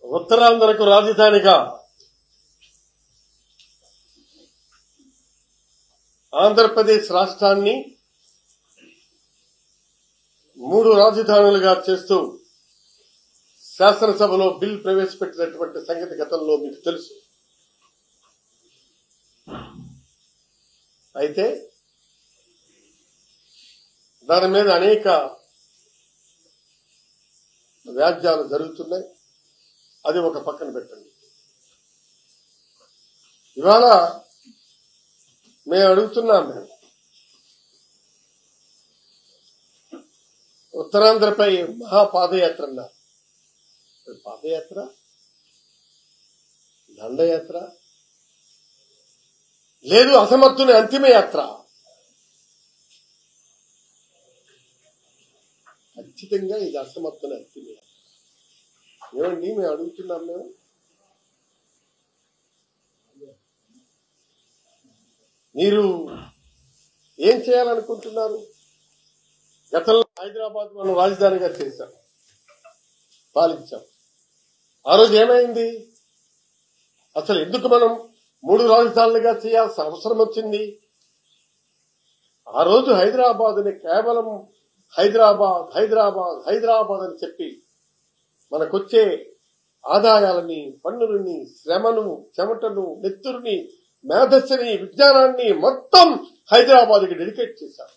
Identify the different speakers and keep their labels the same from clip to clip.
Speaker 1: ఉత్తరాంధ్రకు రాజధానిగా ఆంధ్రప్రదేశ్ రాష్ట్రాన్ని మూడు రాజధానులుగా చేస్తూ శాసనసభలో బిల్ ప్రవేశపెట్టినటువంటి సంగతి గతంలో మీకు తెలుసు అయితే దాని మీద అనేక వ్యాజ్యాలు జరుగుతున్నాయి అది ఒక పక్కన పెట్టండి ఇవాళ మేము అడుగుతున్నాం మేము ఉత్తరాంధ్రపై మహాపాదయాత్ర అన్నారు పాదయాత్ర దండయాత్ర లేదు అసమర్థుని అంతిమ యాత్ర ఖచ్చితంగా ఇది అసమర్థుని అంతిమ యాత్ర ఏమండి మేము అడుగుతున్నాం మేము మీరు ఏం చేయాలనుకుంటున్నారు గతంలో హైదరాబాద్ మనం రాజధానిగా చేశాం పాలించాం ఆ రోజు ఏమైంది అసలు ఎందుకు మనం మూడు రాజధానులుగా చేయాల్సిన అవసరం వచ్చింది ఆ రోజు హైదరాబాద్ ని కేవలం హైదరాబాద్ హైదరాబాద్ హైదరాబాద్ అని చెప్పి మనకొచ్చే ఆదాయాలని పన్నులని శ్రమను చెమటను నెత్తురుని మేధస్సుని విజ్ఞానాన్ని మొత్తం హైదరాబాద్కి డెడికేట్ చేశారు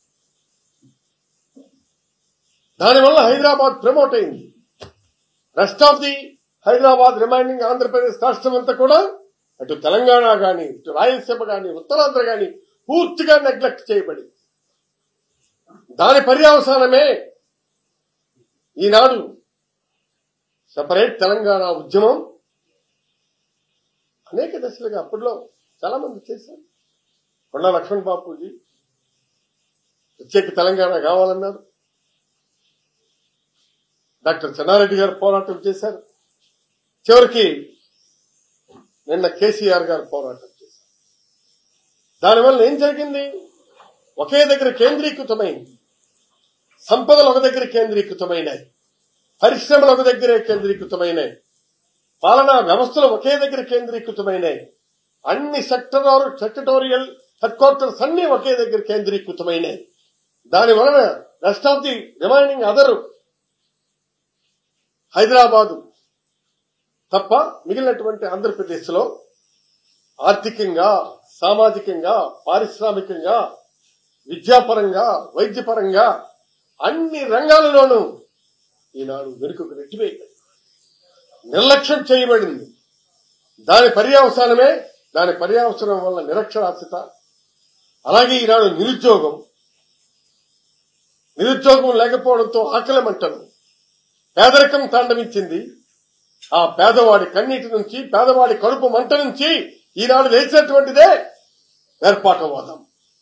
Speaker 1: దానివల్ల హైదరాబాద్ ప్రమోట్ అయింది rest of the Hyderabad remaining Andhra Pradesh రాష్ట్రం అంతా కూడా అటు తెలంగాణ గాని ఇటు రాయలసీమ గాని ఉత్తరాంధ్ర గాని పూర్తిగా నెగ్లెక్ట్ చేయబడింది దాని పర్యవసానమే ఈనాడు సపరేట్ తెలంగాణ ఉద్యమం అనేక దశలుగా అప్పట్లో చాలా మంది చేశారు కొండా లక్ష్మణ్ బాపూజీ ప్రత్యేక తెలంగాణ కావాలన్నారు డాక్టర్ చెన్నారెడ్డి గారు పోరాటం చేశారు చివరికి నిన్న కేసీఆర్ గారు పోరాటం చేశారు దానివల్ల ఏం జరిగింది ఒకే దగ్గర కేంద్రీకృతమైంది సంపదలు ఒక దగ్గర కేంద్రీకృతమైనాయి పరిశ్రమలు ఒక దగ్గరే కేంద్రీకృతమైనాయి పాలనా వ్యవస్థలు ఒకే దగ్గర కేంద్రీకృతమైనాయి అన్ని సెక్టర్ సెక్రటోరియల్ హెడ్ క్వార్టర్స్ అన్ని ఒకే దగ్గర కేంద్రీకృతమైనాయి దాని వలన rest of the remaining other Hyderabad తప్ప మిగిలినటువంటి ఆంధ్రప్రదేశ్ లో ఆర్థికంగా సామాజికంగా పారిశ్రామికంగా విద్యాపరంగా వైద్యపరంగా అన్ని రంగాలలోనూ ఈనాడు వెనుకకు నెట్టివేయబడింది నిర్లక్ష్యం చేయబడింది దాని పర్యావసానమే దాని పర్యావసనం వల్ల నిరక్షరాస్యత అలాగే ఈనాడు నిరుద్యోగం నిరుద్యోగం లేకపోవడంతో ఆకలి మంటలు పేదరికం తాండవించింది ఆ పేదవాడి కన్నీటి నుంచి పేదవాడి కడుపు మంట నుంచి ఈనాడు లేచినటువంటిదే వేర్పాటువాదం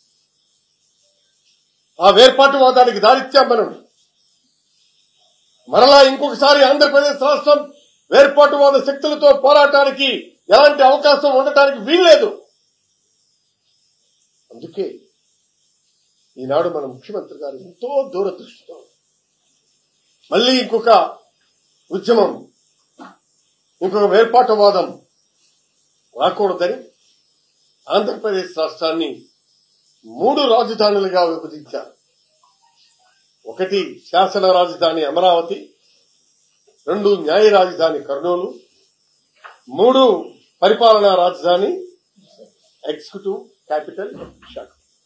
Speaker 1: ఆ వేర్పాటువాదానికి దారిచ్చాం మనం మరలా ఇంకొకసారి ఆంధ్రప్రదేశ్ రాష్ట్రం వేర్పాటువాద శక్తులతో పోరాటానికి ఎలాంటి అవకాశం ఉండటానికి వీల్లేదు అందుకే ఈనాడు మన ముఖ్యమంత్రి గారు ఎంతో దూరదృష్టితో మళ్ళీ ఇంకొక ఉద్యమం ఇంకొక వేర్పాటువాదం రాకూడదని ఆంధ్రప్రదేశ్ రాష్ట్రాన్ని మూడు రాజధానులుగా విభజించారు ఒకటి శాసన రాజధాని అమరావతి రెండు న్యాయ రాజధాని కర్నూలు మూడు పరిపాలనా రాజధాని ఎగ్జిక్యూటివ్ క్యాపిటల్ విశాఖ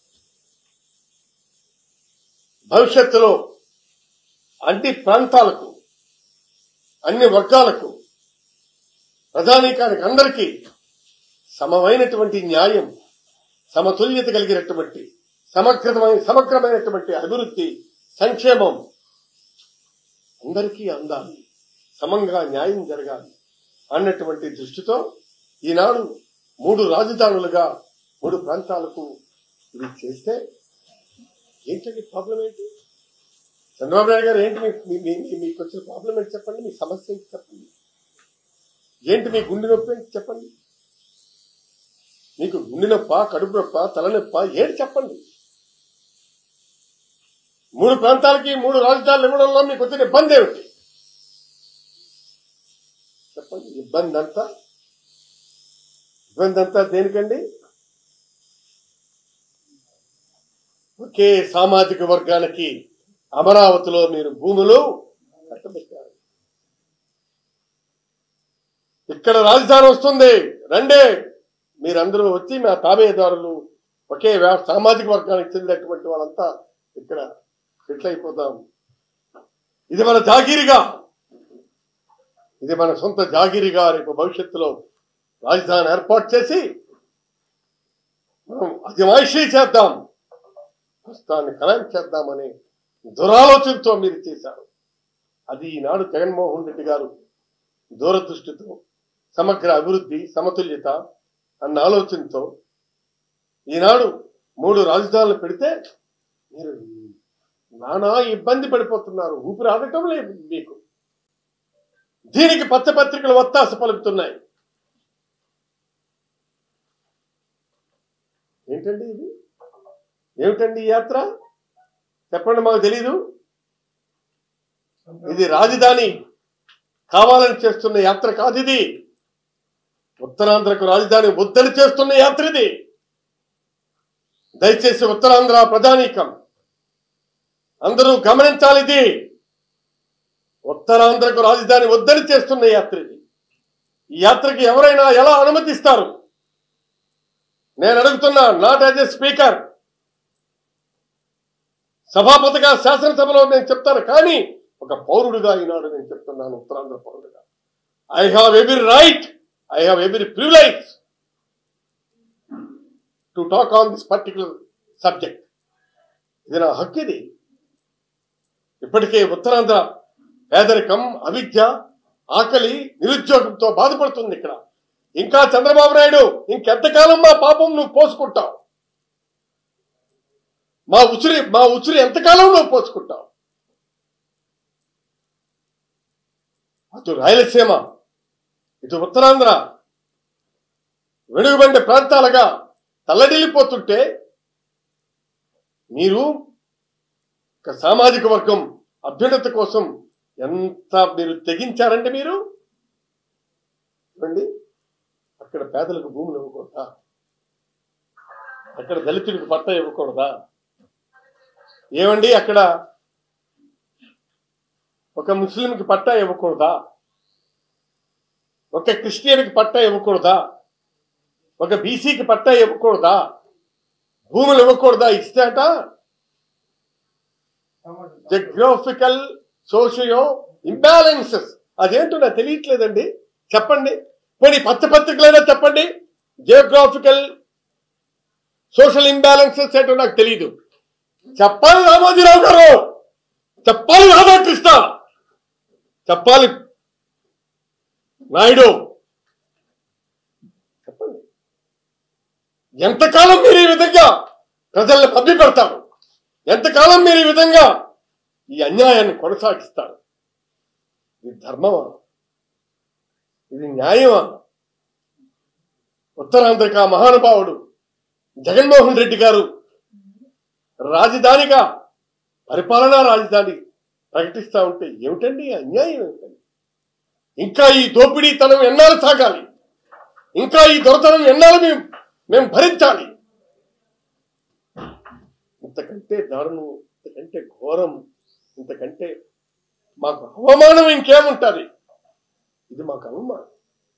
Speaker 1: భవిష్యత్తులో అన్ని ప్రాంతాలకు అన్ని వర్గాలకు ప్రధానికానికి అందరికీ సమమైనటువంటి న్యాయం సమతుల్యత కలిగినటువంటి సమగ్రమైన సమగ్రమైనటువంటి అభివృద్ధి సంక్షేమం అందరికీ అందాలి సమంగా న్యాయం జరగాలి అన్నటువంటి దృష్టితో ఈనాడు మూడు రాజధానులుగా మూడు ప్రాంతాలకు ఇది చేస్తే ఏంటండి ప్రాబ్లం ఏంటి చంద్రబాబు నాయుడు గారు ఏంటి మీ- మీ- మీ- మీ- మీకు వచ్చిన ప్రాబ్లం ఏంటి చెప్పండి మీ సమస్య ఏంటి చెప్పండి ఏంటి మీ గుండె నొప్పి ఏంటి చెప్పండి మీకు గుండె నొప్ప కడుపు నొప్ప తలనొప్ప ఏంటి చెప్పండి మూడు ప్రాంతాలకి మూడు రాజధానులు ఇవ్వడంలో మీకు వచ్చిన ఇబ్బంది ఏమిటి చెప్పండి ఇబ్బంది అంతా ఇబ్బంది అంతా దేనికండి ఒకే సామాజిక వర్గానికి అమరావతిలో మీరు భూములు కట్టబెట్టారు ఇక్కడ రాజధాని వస్తుంది రండే మీరందరూ వచ్చి మా తాబేదారులు ఒకే వ్యా- సామాజిక వర్గానికి చెందినటువంటి వాళ్ళంతా ఇక్కడ సెటిల్ అయిపోతాం ఇది మన జాగీరిగా ఇది మన సొంత జాగీరిగా రేపు భవిష్యత్తులో రాజధాని ఏర్పాటు చేసి మనం అజమాయిషీ చేద్దాం రాష్ట్రాన్ని ఖరాయి చేద్దామని దురాలోచనతో మీరు చేశారు అది ఈనాడు జగన్మోహన్ రెడ్డి గారు దూరదృష్టితో సమగ్ర అభివృద్ధి సమతుల్యత అన్న ఆలోచనతో ఈనాడు మూడు రాజధానులు పెడితే మీరు నానా ఇబ్బంది పడిపోతున్నారు ఊపిరి ఆడటం లేదు మీకు దీనికి పత్రికలు ఒత్తాస పలుకుతున్నాయి ఏంటండి ఇది ఏమిటండి ఈ యాత్ర చెప్పండి మాకు తెలీదు ఇది రాజధాని కావాలని చేస్తున్న యాత్ర కాదు ఇది ఉత్తరాంధ్రకు రాజధాని వద్దని చేస్తున్న యాత్ర ఇది దయచేసి ఉత్తరాంధ్ర ప్రధానికం అందరూ గమనించాలి ఇది ఉత్తరాంధ్రకు రాజధాని వద్దని చేస్తున్న యాత్ర ఇది ఈ యాత్రకి ఎవరైనా ఎలా అనుమతిస్తారు నేను అడుగుతున్నా నాట్ యాజ్ ఎ స్పీకర్ సభాపతిగా శాసనసభలో నేను చెప్తాను కానీ ఒక పౌరుడుగా ఈనాడు నేను చెప్తున్నాను ఉత్తరాంధ్ర పౌరుడుగా I have every right I have every privilege to talk on this particular subject ఇది నా హక్కు ఇది ఇప్పటికే ఉత్తరాంధ్ర పేదరికం అవిద్య ఆకలి నిరుద్యోగంతో బాధపడుతుంది ఇక్కడ ఇంకా చంద్రబాబు నాయుడు ఇంకెంతకాలం మా పాపం నువ్వు పోసుకుంటావు మా ఉచిరి మా ఉచిరి ఎంతకాలం నువ్వు పోసుకుంటావు అటు రాయలసీమ ఇటు ఉత్తరాంధ్ర వెనుకబడిన ప్రాంతాలుగా తల్లడిల్లిపోతుంటే మీరు ఒక సామాజిక వర్గం అభ్యున్నత కోసం ఎంత మీరు తెగించారంటే మీరు చూడండి అక్కడ పేదలకు భూములు ఇవ్వకూడదా అక్కడ దళితుడికి పట్ట ఇవ్వకూడదా ఏమండి అక్కడ ఒక ముస్లింకి పట్టా ఇవ్వకూడదా ఒక క్రిస్టియన్కి పట్టా ఇవ్వకూడదా ఒక బీసీకి పట్టా ఇవ్వకూడదా భూములు ఇవ్వకూడదా ఇస్తాట జగ్రాఫికల్ సోషియో ఇంబ్యాలెన్సెస్ అదేంటో నాకు తెలియట్లేదండి చెప్పండి పోనీ పచ్చ పత్రికలైనా చెప్పండి జియోగ్రాఫికల్ సోషల్ ఇంబ్యాలెన్సెస్ ఏంటో నాకు తెలియదు చెప్పాలి రామోజీరావు గారు చెప్పాలి రాధాకృష్ణ చెప్పాలి నాయుడు చెప్పండి ఎంతకాలం మీరు ఈ విధంగా ప్రజల్ని మభ్య పెడతారు ఎంతకాలం మీరు ఈ విధంగా ఈ అన్యాయాన్ని కొనసాగిస్తారు ఇది ధర్మమా ఇది న్యాయమా ఉత్తరాంధ్రక మహానుభావుడు జగన్మోహన్ రెడ్డి గారు రాజధానిగా పరిపాలనా రాజధాని ప్రకటిస్తా ఉంటే ఏమిటండి ఈ అన్యాయం ఏమిటండి ఇంకా ఈ దోపిడీతనం ఎన్నాళ్ళు సాగాలి ఇంకా ఈ దొరతనం ఎన్నాళ్ళు మేము మేము భరించాలి ఇంతకంటే దారుణం ఇంతకంటే ఘోరం ఇంతకంటే మాకు అవమానం ఇంకేముంటది ఇది మాకు అవమానం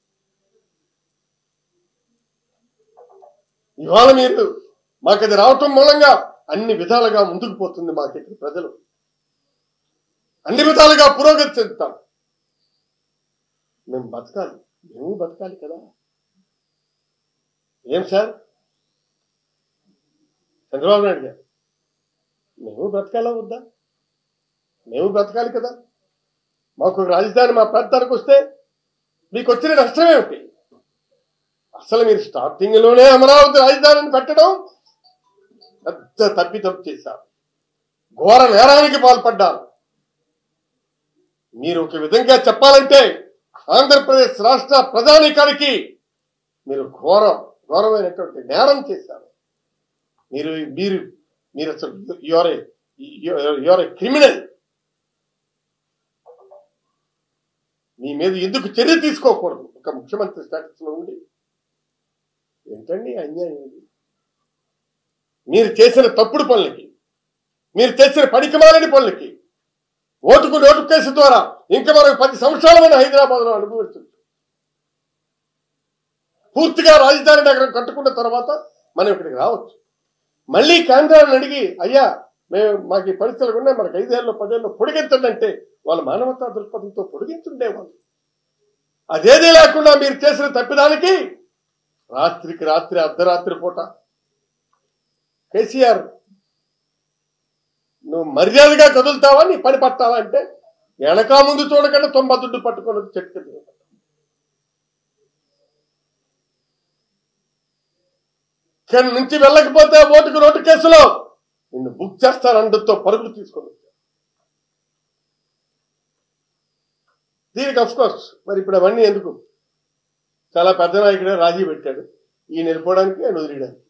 Speaker 1: ఇవాళ మీరు మాకు అది రావటం మూలంగా అన్ని విధాలుగా ముందుకు పోతుంది మాకు ఇక్కడ ప్రజలు అన్ని విధాలుగా పురోగతి చెందుతాం మేము బతకాలి మేము బతకాలి కదా ఏం సార్ చంద్రబాబు నాయుడు గారు మేము బ్రతకాలా వద్దా మేము బ్రతకాలి కదా మాకు ఒక రాజధాని మా ప్రాంతానికి వస్తే మీకు వచ్చిన నష్టం ఏమిటి అసలు మీరు స్టార్టింగ్ లోనే అమరావతి రాజధానిని పెట్టడం పెద్ద తప్పితం చేశారు ఘోర నేరానికి పాల్పడ్డారు మీరు ఒక విధంగా చెప్పాలంటే ఆంధ్రప్రదేశ్ రాష్ట్ర ప్రధానికానికి మీరు ఘోర ఘోరమైనటువంటి నేరం చేశారు మీరు మీరు మీరు అసలు యువర్ యువర్ క్రిమినల్ మీ మీద ఎందుకు చర్య తీసుకోకూడదు ఒక ముఖ్యమంత్రి స్టేటస్ లో ఉండి ఏంటండి అన్యాయం ఇది మీరు చేసిన తప్పుడు పనులకి మీరు చేసిన పనికిమాలని పనులకి ఓటుకు నోటు కేసు ద్వారా ఇంకా మనకు పది సంవత్సరాల మన హైదరాబాద్ లో అనుభవించవచ్చు పూర్తిగా రాజధాని నగరం కట్టుకున్న తర్వాత మనం ఇక్కడికి రావచ్చు మళ్ళీ కేంద్రాలను అడిగి అయ్యా మేము మాకు ఈ పరిస్థితులు ఉన్నాయి మనకు ఐదేళ్ళు పదేళ్ళు పొడిగించండి అంటే వాళ్ళ మానవతా దృక్పథంతో పొడిగించుండేవాళ్ళు అదేదీ లేకుండా మీరు చేసిన తప్పిదానికి రాత్రికి రాత్రి అర్ధరాత్రి పూట కేసీఆర్ నువ్వు మర్యాదగా కదులుతావా నీ పని పట్టావా అంటే వెనక ముందు చూడకుండా తొంభై దుడ్డు పట్టుకొని వచ్చి చెట్టు కింద నిలబడ్డావు. ఇక్కడి నుంచి వెళ్ళకపోతే ఓటుకు నోటు కేసులో నిన్ను బుక్ చేస్తానందుతో పరుగులు తీసుకొని వచ్చావు. దీనికి అఫ్ కోర్స్ మరి ఇప్పుడు అవన్నీ ఎందుకు చాలా పెద్ద నాయకుడే రాజీ పెట్టాడు ఈయన వెళ్ళిపోవడానికి ఆయన వదిలేయడానికి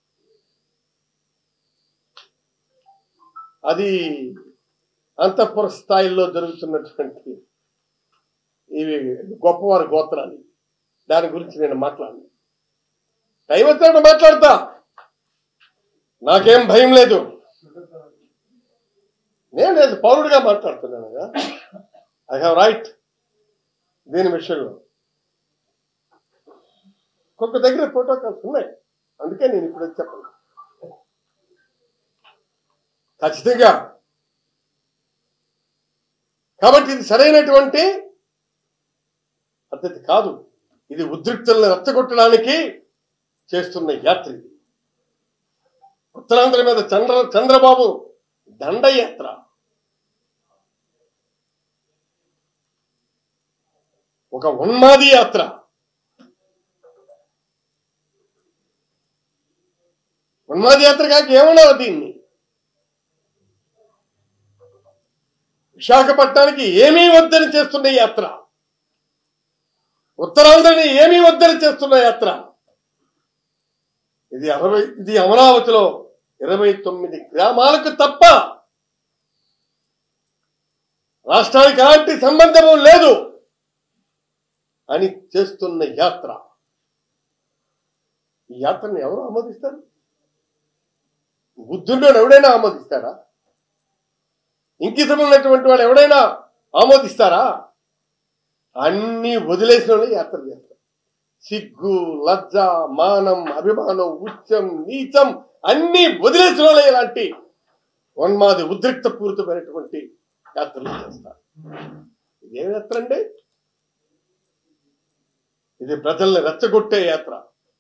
Speaker 1: అది అంతఃపుర స్థాయిలో జరుగుతున్నటువంటి ఇవి గొప్పవారి గోత్రాలు దాని గురించి నేను మాట్లాడను టైం వచ్చినప్పుడు మాట్లాడతా నాకేం భయం లేదు నేను లేదు పౌరుడిగా మాట్లాడుతున్నాను కదా ఐ హ్యావ్ రైట్ దీని విషయంలో కొంత దగ్గర ప్రోటోకాల్స్ ఉన్నాయి అందుకే నేను ఇప్పుడు చెప్పను ఖచ్చితంగా కాబట్టి ఇది సరైనటువంటి పద్ధతి కాదు ఇది ఉద్రిక్తులను రెచ్చగొట్టడానికి చేస్తున్న యాత్ర ఇది ఉత్తరాంధ్ర మీద చంద్ర చంద్రబాబు దండయాత్ర ఒక ఉన్మాది యాత్ర ఉన్మాది యాత్ర కాక ఏమన్నారు దీన్ని విశాఖపట్నానికి ఏమీ వద్దని చేస్తున్న యాత్ర ఉత్తరాంధ్రని ఏమీ వద్దని చేస్తున్న యాత్ర ఇది అరవై ఇది అమరావతిలో ఇరవై తొమ్మిది గ్రామాలకు తప్ప రాష్ట్రానికి ఎలాంటి సంబంధము లేదు అని చేస్తున్న యాత్ర ఈ యాత్రను ఎవరు ఆమోదిస్తారు బుద్ధుడు ఎవడైనా ఆమోదిస్తారా ఇంకితం ఉన్నటువంటి వాళ్ళు ఎవడైనా ఆమోదిస్తారా అన్ని వదిలేసిన వాళ్ళు యాత్ర చేస్తారు సిగ్గు లజ్జ మానం అభిమానం ఉచ్చం నీచం అన్ని వదిలేసిన వాళ్ళే ఇలాంటి ఉన్మాది ఉద్రిక్త పూరితమైనటువంటి యాత్రలు చేస్తారు ఇదేం యాత్ర అండి ఇది ప్రజల్ని రెచ్చగొట్టే యాత్ర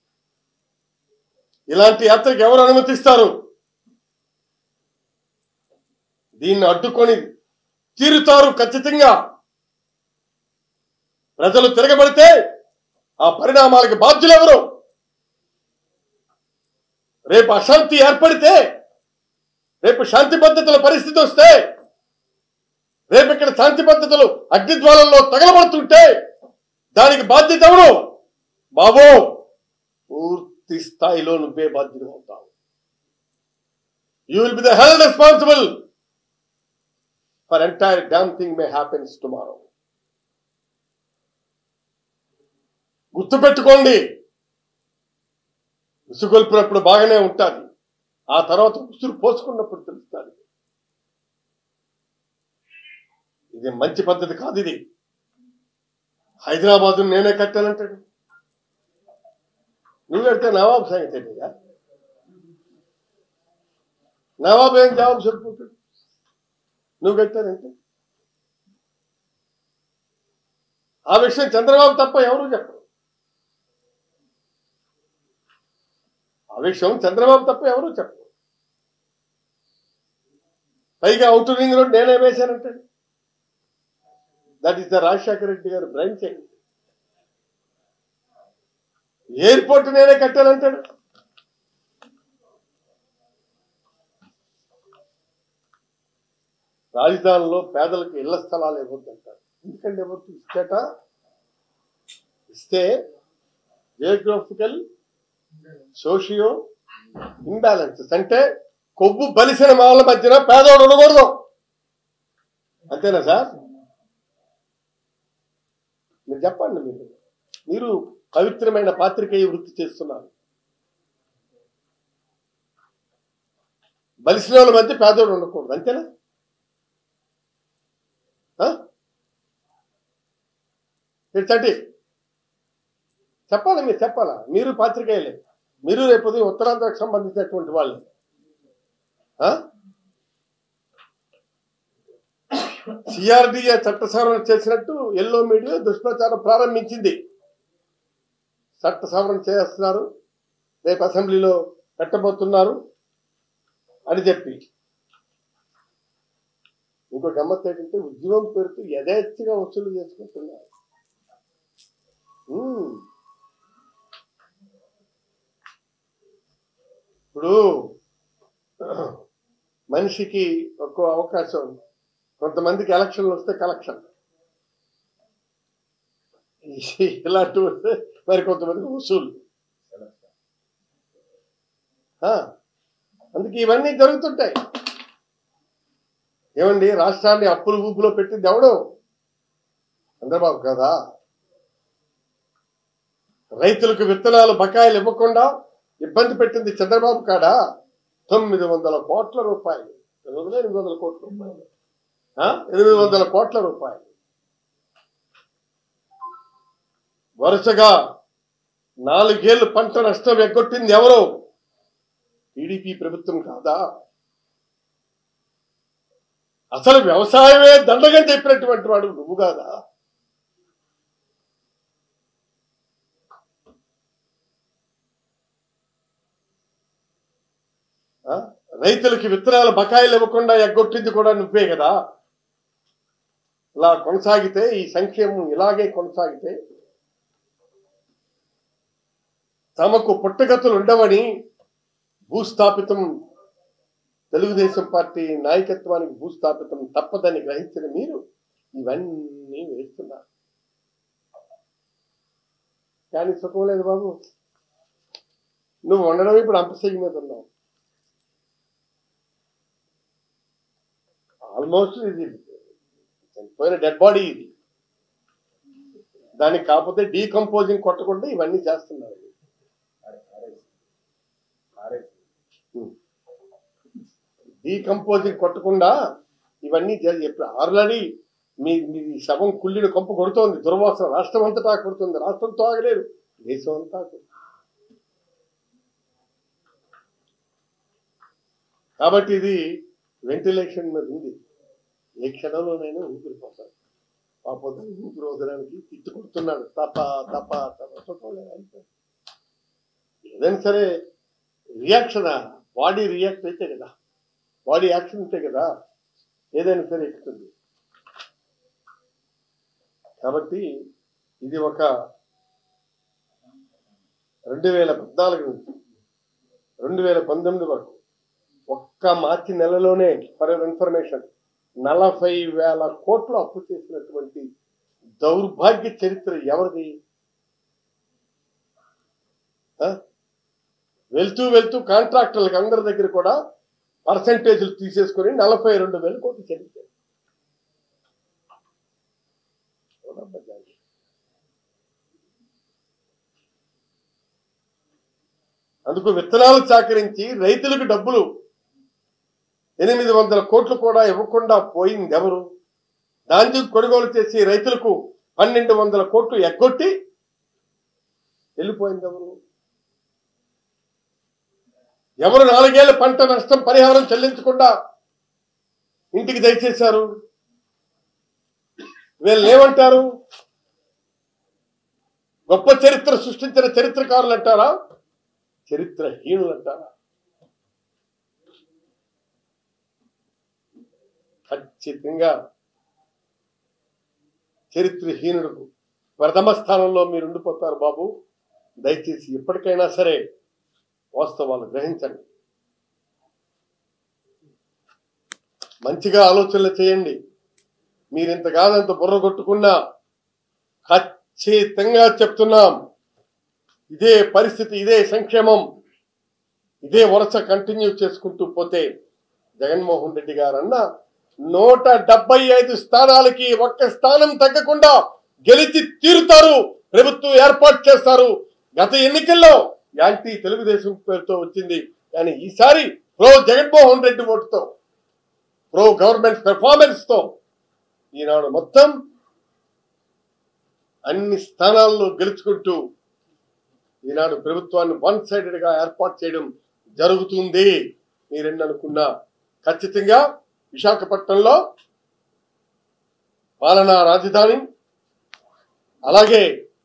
Speaker 1: ఇలాంటి యాత్రకి ఎవరు అనుమతిస్తారు దీన్ని అడ్డుకొని తీరుతారు ఖచ్చితంగా ప్రజలు తిరగబడితే ఆ పరిణామాలకు బాధ్యులెవరు రేపు అశాంతి ఏర్పడితే రేపు శాంతి పద్ధతుల పరిస్థితి వస్తే రేపు ఇక్కడ శాంతి పద్ధతులు అగ్నిద్వారంలో తగలబడుతుంటే దానికి బాధ్యత ఎవరు బాబు పూర్తి స్థాయిలో నువ్వే బాధ్యత అవుతావు you will be the hell responsible for entire damn thing may happens tomorrow గుర్తుపెట్టుకోండి ఉసుగొల్పినప్పుడు బాగానే ఉంటుంది ఆ తర్వాత ఉసురు పోసుకున్నప్పుడు తెలుస్తుంది ఇది మంచి పద్ధతి కాదు ఇది హైదరాబాద్ నేనే కట్టానంటాడు నువ్వు కడితే నవాబు సంగతి ఏంటయ్యా? నవాబు ఏం జవాబు చెప్పుకుంటాడు నువ్వు కట్టానంటే ఆ విషయం చంద్రబాబు తప్ప ఎవరు చెప్పరు ఆ విషయం చంద్రబాబు తప్ప ఎవరు చెప్పరు పైగా అవుటర్ రింగ్ రోడ్ నేనే వేశానంటాడు that is the Rajasekhara Reddy garu branch అయింది ఎయిర్పోర్ట్ నేనే కట్టానంటాడు రాజధానిలో పేదలకు ఇళ్ల స్థలాలు ఇవ్వద్దంటారు ఎందుకంటే ఇవ్వద్దు ఇచ్చేట ఇస్తే జియోగ్రఫికల్ సోషియో ఇంబ్యాలెన్సెస్ అంటే కొవ్వు బలిసిన వాళ్ళ మధ్యన పేదోడు ఉండకూడదు అంతేనా సార్ మీరు చెప్పండి మీరు మీరు పవిత్రమైన పాత్రికేయ వృత్తి చేస్తున్నారు బలిసిన వాళ్ళ మధ్య పేదోడు ఉండకూడదు అంతేనా ఆ? ఏంటంటే చెప్పాలి మీరు చెప్పాలా మీరు పాత్రికేయులే మీరు రేపు ఉదయం ఉత్తరాంధ్రకు సంబంధించినటువంటి వాళ్ళు సిఆర్డిఏ చట్ట సవరణ చేసినట్టు ఎల్లో మీడియా దుష్ప్రచారం ప్రారంభించింది చట్ట సవరణ చేస్తున్నారు రేపు అసెంబ్లీలో పెట్టబోతున్నారు అని చెప్పి ఇంకో గమ్మత్ ఏంటంటే ఉద్యమం పేరుతో యథేచ్ఛగా వసూలు చేసుకుంటున్నారు ఉమ్. ఇప్పుడు మనిషికి ఒక్కో అవకాశం ఉంది కొంతమందికి ఎలక్షన్లు వస్తే కలెక్షన్ ఇలాంటి వస్తే మరి కొంతమందికి వసూలు ఆ, అందుకే ఇవన్నీ జరుగుతుంటాయి ఏమండి రాష్ట్రాన్ని అప్పులు ఊపులో పెట్టింది ఎవడు చంద్రబాబు కదా రైతులకు విత్తనాలు బకాయిలు ఇవ్వకుండా ఇబ్బంది పెట్టింది చంద్రబాబు కాడా తొమ్మిది వందల కోట్ల రూపాయలు ఎనిమిది వందల ఎనిమిది వందల కోట్ల రూపాయలు ఆ? ఎనిమిది వందల కోట్ల రూపాయలు వరుసగా నాలుగేళ్లు పంట నష్టం ఎగ్గొట్టింది ఎవరు టీడీపీ ప్రభుత్వం కాదా అసలు వ్యవసాయమే దండగా చెప్పినటువంటి వాడు నువ్వు కాదా ఆ? రైతులకి విత్తనాల బకాయిలు ఇవ్వకుండా ఎగ్గొట్టింది కూడా నువ్వే కదా ఇలా కొనసాగితే ఈ సంక్షేమం ఇలాగే కొనసాగితే తమకు పుట్టగతులు ఉండవని భూస్థాపితం తెలుగుదేశం పార్టీ నాయకత్వానికి భూస్థాపితం తప్పదని గ్రహించిన మీరు ఇవన్నీ వేస్తున్నారు కానీ సుఖం లేదు బాబు నువ్వు ఉండడం ఇప్పుడు అంపశయ్య మీద ఉన్నావు ఆల్మోస్ట్ ఇది చనిపోయిన డెడ్ బాడీ ఇది దానికి కాకపోతే డీకంపోజింగ్ కొట్టకుండా ఇవన్నీ చేస్తున్నారు డీకంపోజింగ్ కొట్టకుండా ఇవన్నీ ఆల్రెడీ మీ మీ శవం కుళ్ళిన కంపు కొడుతోంది దుర్వాసన రాష్ట్రం అంతటా కొడుతుంది రాష్ట్రంతో ఆగలేదు దేశం అంతా కొడుతుంది. కాబట్టి ఇది వెంటిలేషన్ మీద ఉంది ఏ క్షణంలో నేను ఊపిరిపోతాను పాపం ఊపిరి వదలడానికి తిట్టు కొడుతున్నాడు తప్ప తప్ప తప్ప సుఖం లేదు అంతే. ఏదైనా సరే రియాక్షన్ బాడీ రియాక్ట్ అయితే కదా బాడీ యాక్షన్ ఉంటే కదా ఏదైనా సరే ఎక్కుతుంది కాబట్టి ఇది ఒక రెండు వేల పద్నాలుగు నుంచి రెండు వేల పంతొమ్మిది వరకు ఒక్క మార్చి నెలలోనే ఫర్ ఇన్ఫర్మేషన్ నలభై వేల కోట్లు అప్పు చేసినటువంటి దౌర్భాగ్య చరిత్ర ఎవరిది ఆ? వెళ్తూ వెళ్తూ కాంట్రాక్టర్లకు అందరి దగ్గర కూడా పర్సంటేజ్లు తీసేసుకొని నలభై రెండు వేల కోట్లు చెల్లించారు చూడమ్మా జాలి. అందుకు విత్తనాలు చాకరించి రైతులకు డబ్బులు ఎనిమిది వందల కోట్లు కూడా ఇవ్వకుండా పోయింది ఎవరు ధాన్యం కొనుగోలు చేసి రైతులకు పన్నెండు వందల కోట్లు ఎగ్గొట్టి వెళ్ళిపోయింది ఎవరు ఎవరు నాలుగేళ్ల పంట నష్టం పరిహారం చెల్లించకుండా ఇంటికి దయచేశారు వీళ్ళు ఏమంటారు గొప్ప చరిత్ర సృష్టించిన చరిత్రకారులు అంటారా చరిత్రహీనులు అంటారా ఖచ్చితంగా చరిత్రహీనుడు ప్రథమ స్థానంలో మీరు ఉండిపోతారు బాబు దయచేసి ఎప్పటికైనా సరే వాస్తవాలు గ్రహించండి మంచిగా ఆలోచనలు చేయండి మీరు ఇంత కాదంత బుర్ర కొట్టుకున్నా ఖచ్చితంగా చెప్తున్నాం ఇదే పరిస్థితి ఇదే సంక్షేమం ఇదే వరుస కంటిన్యూ చేసుకుంటూ పోతే జగన్మోహన్ రెడ్డి గారు అన్న నూట డెబ్బై ఐదు స్థానాలకి ఒక్క స్థానం తగ్గకుండా గెలిచి తీరుతారు ప్రభుత్వం ఏర్పాటు చేస్తారు గత ఎన్నికల్లో యాంటీ తెలుగుదేశం పేరుతో వచ్చింది కానీ ఈసారి ప్రో జగన్మోహన్ రెడ్డి ఓటుతో ప్రో గవర్నమెంట్ పెర్ఫార్మెన్స్ తో ఈనాడు మొత్తం అన్ని స్థానాల్లో గెలుచుకుంటూ ఈనాడు ప్రభుత్వాన్ని వన్ సైడెడ్ గా ఏర్పాటు చేయడం జరుగుతుంది మీరెన్ని అనుకున్నా ఖచ్చితంగా విశాఖపట్నంలో పాలనా రాజధాని అలాగే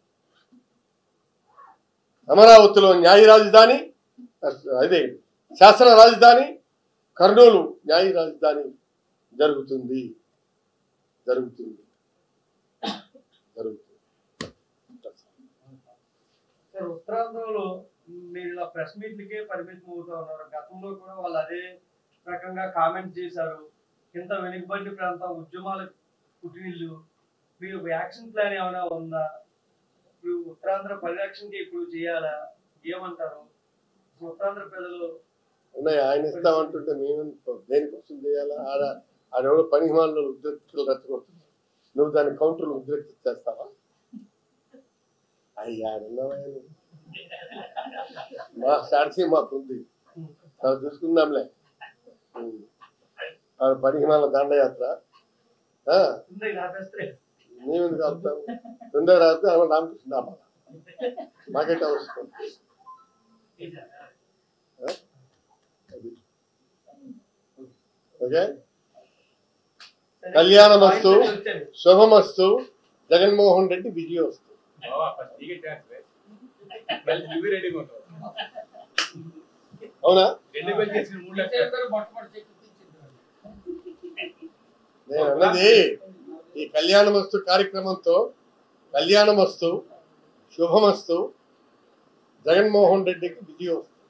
Speaker 1: అమరావతిలో న్యాయ రాజధాని అదే శాసన రాజధాని కర్నూలు న్యాయ రాజధాని జరుగుతుంది జరుగుతుంది జరుగుతుంది
Speaker 2: సార్ ఉత్తరాంధ్రలో మీరు ఇలా ప్రెస్ మీట్లకే పరిమితం అవుతా ఉన్నారు గతంలో కూడా వాళ్ళు అదే రకంగా కామెంట్ చేశారు ఇంత వెనుకబడిన ప్రాంతం ఉద్యమాల పుట్టినిల్లు మీరు యాక్షన్ ప్లాన్ ఏమైనా ఉందా ఇప్పుడు ఉత్తరాంధ్ర పరిరక్షణకి ఇప్పుడు చేయాలా ఏమంటారు ఉత్తరాంధ్ర ప్రజలు
Speaker 1: ఉన్నాయి ఆయన ఇస్తామంటుంటే మేము దేనికోసం చేయాలా ఆడ ఆడెవడో పని హిమాలలో ఉద్రిక్తులు రెచ్చగొడుతుంది నువ్వు దాని కౌంటర్లు ఉద్రిక్త చేస్తావా అయ్యా ఉన్నవయ్యా నువ్వు. మా స్టార్సీ మాకుంది అది చూసుకుందాంలే ఉం. ఆడ పని హిమాల దండయాత్ర ఆ,
Speaker 2: ఉందా ఇలా ఆపేస్తే
Speaker 1: మేమెందుకు ఆపుతాం తొందర రాస్తే అలా రామకృష్ణ ఆపాల మాకెట్ అవసరం అది. ఓకే కళ్యాణమస్తు.
Speaker 2: పాయింట్స్ వచ్చాయి.
Speaker 1: శుభమస్తు జగన్మోహన్ రెడ్డి విజయం వస్తుంది
Speaker 3: బావా ఫస్ట్ నీకే ఛాన్స్ రే మళ్ళీ నువ్వే రెడీగా ఉంటావు
Speaker 1: అవునా
Speaker 3: రెండు వేలు చేసిన మూడు లక్షలు
Speaker 1: నేను అన్నది ఈ కళ్యాణమస్తు కార్యక్రమంతో కళ్యాణమస్తు శుభమస్తు జగన్మోహన్ రెడ్డికి విజయం వస్తుంది